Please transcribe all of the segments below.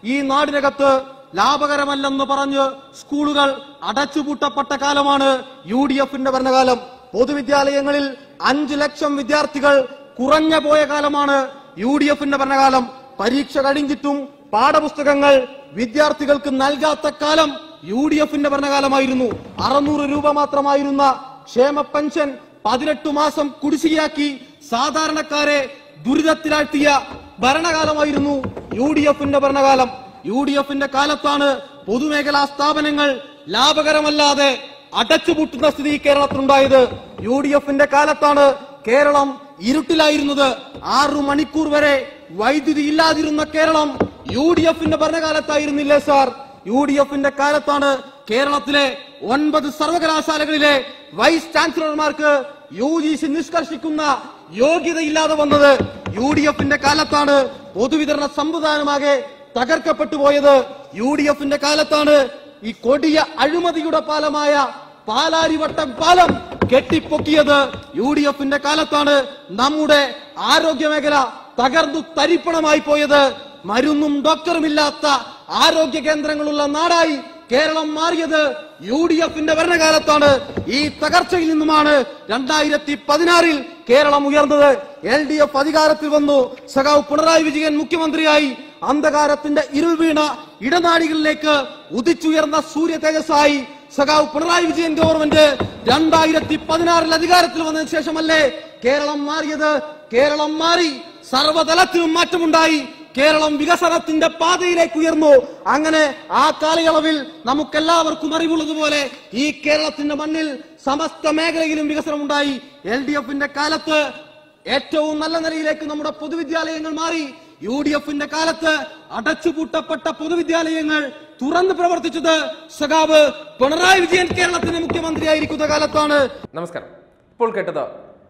ഈ നാടിനകത്ത് ലാഭകരമല്ലെന്ന് പറഞ്ഞ് സ്കൂളുകൾ അടച്ചുപൂട്ടപ്പെട്ട കാലമാണ് യു ഡി എഫിന്റെ ഭരണകാലം പൊതുവിദ്യാലയങ്ങളിൽ അഞ്ചു ലക്ഷം വിദ്യാർത്ഥികൾ കുറഞ്ഞ പോയ കാലമാണ് യു ഡി എഫിന്റെ ഭരണകാലം പരീക്ഷ കഴിഞ്ഞിട്ടും പാഠപുസ്തകങ്ങൾ വിദ്യാർത്ഥികൾക്ക് നൽകാത്ത കാലം യു ഡി എഫിന്റെ ഭരണകാലമായിരുന്നു അറുന്നൂറ് രൂപ മാത്രമായിരുന്ന ക്ഷേമ പെൻഷൻ പതിനെട്ട് മാസം കുടിശ്ശികയാക്കി സാധാരണക്കാരെ ദുരിതത്തിലാഴ്ത്തിയ ഭരണകാലമായിരുന്നു യു ഡി എഫിന്റെ ഭരണകാലം യു ഡി എഫിന്റെ കാലത്താണ് പൊതുമേഖലാ സ്ഥാപനങ്ങൾ ലാഭകരമല്ലാതെ അടച്ചുപൂട്ടുന്ന സ്ഥിതി കേരളത്തിലുണ്ടായത് യു ഡി എഫിന്റെ കാലത്താണ് കേരളം ഇരുട്ടിലായിരുന്നത് ആറു മണിക്കൂർ വരെ വൈദ്യുതി ഇല്ലാതിരുന്ന കേരളം യു ഡി എഫിന്റെ ഭരണകാലത്തായിരുന്നില്ലേ സാർ യു ഡി എഫിന്റെ കാലത്താണ് കേരളത്തിലെ ഒൻപത് സർവകലാശാലകളിലെ വൈസ് ചാൻസലർമാർക്ക് യു ജി സി നിഷ്കർഷിക്കുന്ന യോഗ്യതയില്ലാതെ വന്നത് യു ഡി എഫിന്റെ കാലത്താണ് പൊതുവിതരണ സംവിധാനമാകെ തകർക്കപ്പെട്ടു പോയത് യു ഡി എഫിന്റെ കാലത്താണ് ഈ കൊടിയ അഴിമതിയുടെ പാലമായ പാലാരിവട്ടം പാലം കെട്ടിപ്പൊക്കിയത് യു ഡി എഫിന്റെ കാലത്താണ് നമ്മുടെ ആരോഗ്യ മേഖല തകർന്നു തരിപ്പണമായി പോയത് മരുന്നും ഡോക്ടറുമില്ലാത്ത ആരോഗ്യ കേന്ദ്രങ്ങളുള്ള നാടായി കേരളം മാറിയത് യു ഡി എഫിന്റെ ഭരണകാലത്താണ് ഈ തകർച്ചയിൽ നിന്നുമാണ് രണ്ടായിരത്തി പതിനാറിൽ കേരളം ഉയർന്നത് എൽ ഡി എഫ് അധികാരത്തിൽ വന്നു സഖാവ് പിണറായി വിജയൻ മുഖ്യമന്ത്രിയായി അന്ധകാരത്തിന്റെ ഇരുൾ വീണ ഇടനാടികളിലേക്ക് ഉദിച്ചുയർന്ന സൂര്യ തേജസ്സായി സഖാവ് പിണറായി വിജയൻ ഗവൺമെന്റ് രണ്ടായിരത്തി പതിനാറിൽ അധികാരത്തിൽ വന്നതിന് ശേഷമല്ലേ കേരളം മാറിയത് കേരളം മാറി സർവതലത്തിലും മാറ്റമുണ്ടായി കേരളം വികസനത്തിന്റെ പാതയിലേക്ക് ഉയർന്നു അങ്ങനെ ആ കാലയളവിൽ നമുക്കെല്ലാവർക്കും അറിവുള്ളതുപോലെ ഈ കേരളത്തിന്റെ മണ്ണിൽ സമസ്ത മേഖലയിലും വികസനം ഉണ്ടായി എൽ ഡി എഫിന്റെ കാലത്ത് ഏറ്റവും നല്ല നിലയിലേക്ക് നമ്മുടെ പൊതുവിദ്യാലയങ്ങൾ മാറി യു ഡി എഫിന്റെ കാലത്ത് അടച്ചുപൂട്ടപ്പെട്ട പൊതുവിദ്യാലയങ്ങൾ തുറന്ന് പ്രവർത്തിച്ചത് സഖാവ് പിണറായി വിജയൻ കേരളത്തിന്റെ മുഖ്യമന്ത്രിയായിരിക്കുന്ന കാലത്താണ് നമസ്കാരം ഇപ്പോൾ കേട്ടത്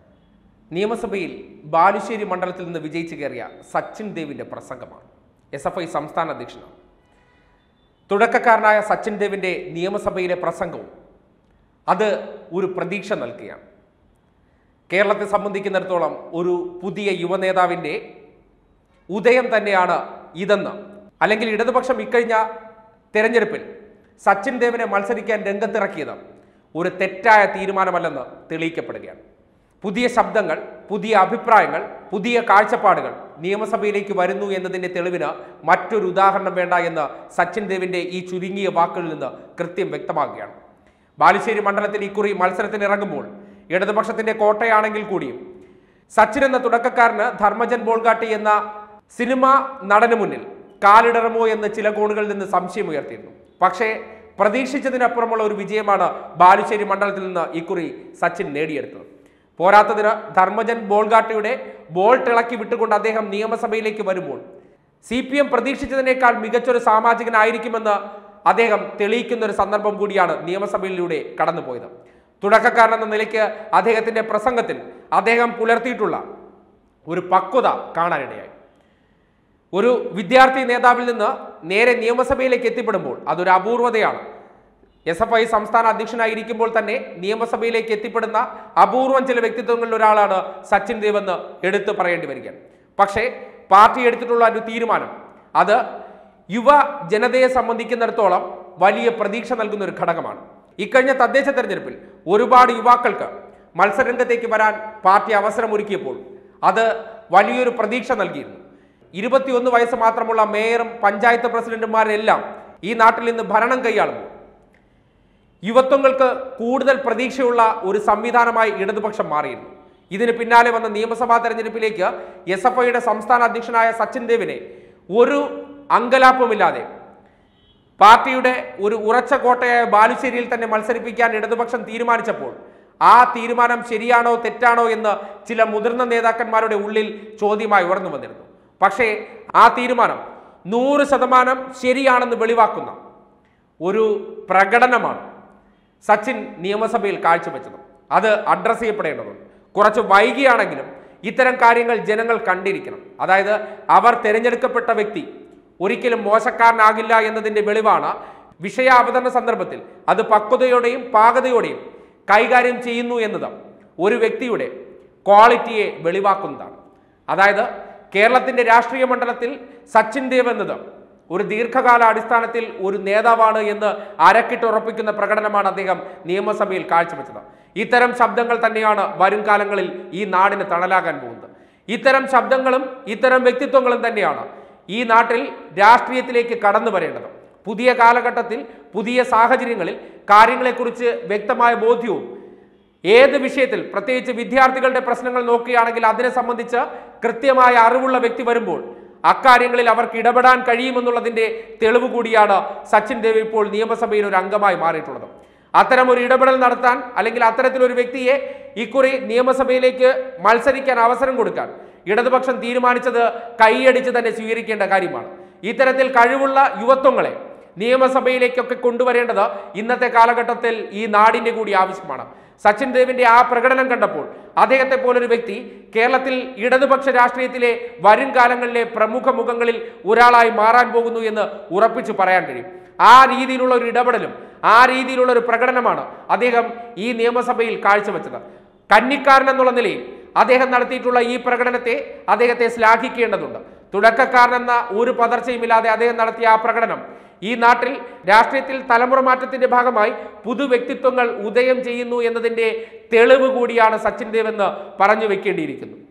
നിയമസഭയിൽ ബാലുശ്ശേരി മണ്ഡലത്തിൽ നിന്ന് വിജയിച്ചു കയറിയ സച്ചിൻ ദേവിന്റെ പ്രസംഗമാണ് എസ് എഫ് ഐ സംസ്ഥാന അധ്യക്ഷനാണ് തുടക്കക്കാരനായ സച്ചിൻ ദേവിന്റെ നിയമസഭയിലെ പ്രസംഗവും അത് ഒരു പ്രതീക്ഷ നൽകുകയാണ് കേരളത്തെ സംബന്ധിക്കുന്നിടത്തോളം ഒരു പുതിയ യുവനേതാവിൻ്റെ ഉദയം തന്നെയാണ് ഇതെന്ന് അല്ലെങ്കിൽ ഇടതുപക്ഷം ഇക്കഴിഞ്ഞ തെരഞ്ഞെടുപ്പിൽ സച്ചിൻ ദേവിനെ മത്സരിക്കാൻ രംഗത്തിറക്കിയത് ഒരു തെറ്റായ തീരുമാനമല്ലെന്ന് തെളിയിക്കപ്പെടുകയാണ് പുതിയ ശബ്ദങ്ങൾ പുതിയ അഭിപ്രായങ്ങൾ പുതിയ കാഴ്ചപ്പാടുകൾ നിയമസഭയിലേക്ക് വരുന്നു എന്നതിൻ്റെ തെളിവിന് മറ്റൊരു ഉദാഹരണം വേണ്ട എന്ന് സച്ചിൻ ദേവിൻ്റെ ഈ ചുരുങ്ങിയ വാക്കുകളിൽ നിന്ന് കൃത്യം വ്യക്തമാകുകയാണ് ബാലുശ്ശേരി മണ്ഡലത്തിൽ ഇക്കുറി മത്സരത്തിന് ഇറങ്ങുമ്പോൾ ഇടതുപക്ഷത്തിന്റെ കോട്ടയാണെങ്കിൽ കൂടിയും സച്ചിൻ എന്ന തുടക്കക്കാരന് ധർമ്മജൻ ബോൾഗാട്ടി എന്ന സിനിമ നടന് മുന്നിൽ കാലിടറുമോ എന്ന് ചില കോണുകളിൽ നിന്ന് സംശയമുയർത്തിയിരുന്നു പക്ഷേ പ്രതീക്ഷിച്ചതിനപ്പുറമുള്ള ഒരു വിജയമാണ് ബാലുശ്ശേരി മണ്ഡലത്തിൽ നിന്ന് ഇക്കുറി സച്ചിൻ നേടിയെടുത്തത് പോരാത്തതിന് ധർമ്മജൻ ബോൾഗാട്ടിയുടെ ബോൾ തിളക്കി വിട്ടുകൊണ്ട് അദ്ദേഹം നിയമസഭയിലേക്ക് വരുമ്പോൾ സി പി എം പ്രതീക്ഷിച്ചതിനേക്കാൾ മികച്ചൊരു സാമാജികനായിരിക്കുമെന്ന് അദ്ദേഹം തെളിയിക്കുന്ന ഒരു സന്ദർഭം കൂടിയാണ് നിയമസഭയിലൂടെ കടന്നുപോയത് തുടക്കക്കാരൻ എന്ന നിലയ്ക്ക് അദ്ദേഹത്തിന്റെ പ്രസംഗത്തിൽ അദ്ദേഹം പുലർത്തിയിട്ടുള്ള ഒരു പക്വത കാണാനിടയായി ഒരു വിദ്യാർത്ഥി നേതാവിൽ നിന്ന് നേരെ നിയമസഭയിലേക്ക് എത്തിപ്പെടുമ്പോൾ അതൊരു അപൂർവതയാണ് എസ് എഫ് ഐ സംസ്ഥാന അധ്യക്ഷനായിരിക്കുമ്പോൾ തന്നെ നിയമസഭയിലേക്ക് എത്തിപ്പെടുന്ന അപൂർവം ചില വ്യക്തിത്വങ്ങളിൽ ഒരാളാണ് സച്ചിൻ ദേവ് എന്ന് എടുത്തു പറയേണ്ടി വരികയാണ് പക്ഷേ പാർട്ടി എടുത്തിട്ടുള്ള ഒരു തീരുമാനം അത് യുവ ജനതയെ സംബന്ധിക്കുന്നിടത്തോളം വലിയ പ്രതീക്ഷ നൽകുന്ന ഒരു ഘടകമാണ് ഇക്കഴിഞ്ഞ തദ്ദേശ തെരഞ്ഞെടുപ്പിൽ ഒരുപാട് യുവാക്കൾക്ക് മത്സരരംഗത്തേക്ക് വരാൻ പാർട്ടി അവസരമൊരുക്കിയപ്പോൾ അത് വലിയൊരു പ്രതീക്ഷ നൽകിയിരുന്നു ഇരുപത്തിയൊന്ന് വയസ്സ് മാത്രമുള്ള മേയറും പഞ്ചായത്ത് പ്രസിഡന്റുമാരെല്ലാം ഈ നാട്ടിൽ നിന്ന് ഭരണം കൈയാളുമ്പോൾ യുവത്വങ്ങൾക്ക് കൂടുതൽ പ്രതീക്ഷയുള്ള ഒരു സംവിധാനമായി ഇടതുപക്ഷം മാറിയിരുന്നു ഇതിന് പിന്നാലെ വന്ന നിയമസഭാ തെരഞ്ഞെടുപ്പിലേക്ക് എസ് എഫ് ഐയുടെ സംസ്ഥാന അധ്യക്ഷനായ സച്ചിൻ ദേവിനെ ഒരു അങ്കലാപ്പുമില്ലാതെ പാർട്ടിയുടെ ഒരു ഉറച്ച കോട്ടയായ ബാലുശ്ശേരിയിൽ തന്നെ മത്സരിപ്പിക്കാൻ ഇടതുപക്ഷം തീരുമാനിച്ചപ്പോൾ ആ തീരുമാനം ശരിയാണോ തെറ്റാണോ എന്ന് ചില മുതിർന്ന നേതാക്കന്മാരുടെ ഉള്ളിൽ ചോദ്യമായി ഉയർന്നു വന്നിരുന്നു പക്ഷേ ആ തീരുമാനം നൂറ് ശതമാനം ശരിയാണെന്ന് വെളിവാക്കുന്ന ഒരു പ്രകടനമാണ് സച്ചിൻ നിയമസഭയിൽ കാഴ്ചവെച്ചത് അത് അഡ്രസ് ചെയ്യപ്പെടേണ്ടതുണ്ട് കുറച്ച് വൈകിയാണെങ്കിലും ഇത്തരം കാര്യങ്ങൾ ജനങ്ങൾ കണ്ടിരിക്കണം അതായത് അവർ തിരഞ്ഞെടുക്കപ്പെട്ട വ്യക്തി ഒരിക്കലും മോശക്കാരനാകില്ല എന്നതിന്റെ വെളിവാണ് വിഷയ അവതരണ സന്ദർഭത്തിൽ അത് പക്വതയോടെയും പാകതയോടെയും കൈകാര്യം ചെയ്യുന്നു എന്നത് ഒരു വ്യക്തിയുടെ ക്വാളിറ്റിയെ വെളിവാക്കുന്നതാണ് അതായത് കേരളത്തിന്റെ രാഷ്ട്രീയ മണ്ഡലത്തിൽ സച്ചിൻ ദേവ് എന്നത് ഒരു ദീർഘകാല അടിസ്ഥാനത്തിൽ ഒരു നേതാവാണ് എന്ന് അരക്കിട്ടുറപ്പിക്കുന്ന പ്രകടനമാണ് അദ്ദേഹം നിയമസഭയിൽ കാഴ്ചവെച്ചത് ഇത്തരം ശബ്ദങ്ങൾ തന്നെയാണ് വരും കാലങ്ങളിൽ ഈ നാടിന് തണലാകാൻ പോകുന്നത് ഇത്തരം ശബ്ദങ്ങളും ഇത്തരം വ്യക്തിത്വങ്ങളും തന്നെയാണ് ഈ നാട്ടിൽ രാഷ്ട്രീയത്തിലേക്ക് കടന്നു വരേണ്ടത് പുതിയ കാലഘട്ടത്തിൽ പുതിയ സാഹചര്യങ്ങളിൽ കാര്യങ്ങളെക്കുറിച്ച് വ്യക്തമായ ബോധ്യവും ഏത് വിഷയത്തിൽ പ്രത്യേകിച്ച് വിദ്യാർത്ഥികളുടെ പ്രശ്നങ്ങൾ നോക്കുകയാണെങ്കിൽ അതിനെ സംബന്ധിച്ച് കൃത്യമായ അറിവുള്ള വ്യക്തി വരുമ്പോൾ അക്കാര്യങ്ങളിൽ അവർക്ക് ഇടപെടാൻ കഴിയുമെന്നുള്ളതിന്റെ തെളിവ് കൂടിയാണ് സച്ചിൻ ദേവ് ഇപ്പോൾ നിയമസഭയിൽ ഒരു അംഗമായി മാറിയിട്ടുള്ളത് അത്തരം ഒരു ഇടപെടൽ നടത്താൻ അല്ലെങ്കിൽ അത്തരത്തിലൊരു വ്യക്തിയെ ഇക്കുറി നിയമസഭയിലേക്ക് മത്സരിക്കാൻ അവസരം കൊടുക്കാൻ ഇടതുപക്ഷം തീരുമാനിച്ചത് കൈയടിച്ച് തന്നെ സ്വീകരിക്കേണ്ട കാര്യമാണ് ഇത്തരത്തിൽ കഴിവുള്ള യുവത്വങ്ങളെ നിയമസഭയിലേക്കൊക്കെ കൊണ്ടുവരേണ്ടത് ഇന്നത്തെ കാലഘട്ടത്തിൽ ഈ നാടിന്റെ കൂടി ആവശ്യമാണ് സച്ചിൻ ദേവിന്റെ ആ പ്രകടനം കണ്ടപ്പോൾ അദ്ദേഹത്തെ പോലൊരു വ്യക്തി കേരളത്തിൽ ഇടതുപക്ഷ രാഷ്ട്രീയത്തിലെ വരും കാലങ്ങളിലെ പ്രമുഖ മുഖങ്ങളിൽ ഒരാളായി മാറാൻ പോകുന്നു എന്ന് ഉറപ്പിച്ചു പറയാൻ കഴിയും ആ രീതിയിലുള്ള ഒരു ഇടപെടലും ആ രീതിയിലുള്ള ഒരു പ്രകടനമാണ് അദ്ദേഹം ഈ നിയമസഭയിൽ കാഴ്ചവെച്ചത് കന്നിക്കാരൻ എന്നുള്ള നിലയിൽ അദ്ദേഹം നടത്തിയിട്ടുള്ള ഈ പ്രകടനത്തെ അദ്ദേഹത്തെ ശ്ലാഘിക്കേണ്ടതുണ്ട് തുടക്കക്കാരനെന്ന ഒരു പതർച്ചയുമില്ലാതെ അദ്ദേഹം നടത്തിയ ആ പ്രകടനം ഈ നാട്ടിൽ രാഷ്ട്രീയത്തിൽ തലമുറ മാറ്റത്തിന്റെ ഭാഗമായി പുതു വ്യക്തിത്വങ്ങൾ ഉദയം ചെയ്യുന്നു എന്നതിന്റെ തെളിവ് കൂടിയാണ് സച്ചിൻ ദേവ് എന്ന് പറഞ്ഞു വെക്കേണ്ടിയിരിക്കുന്നു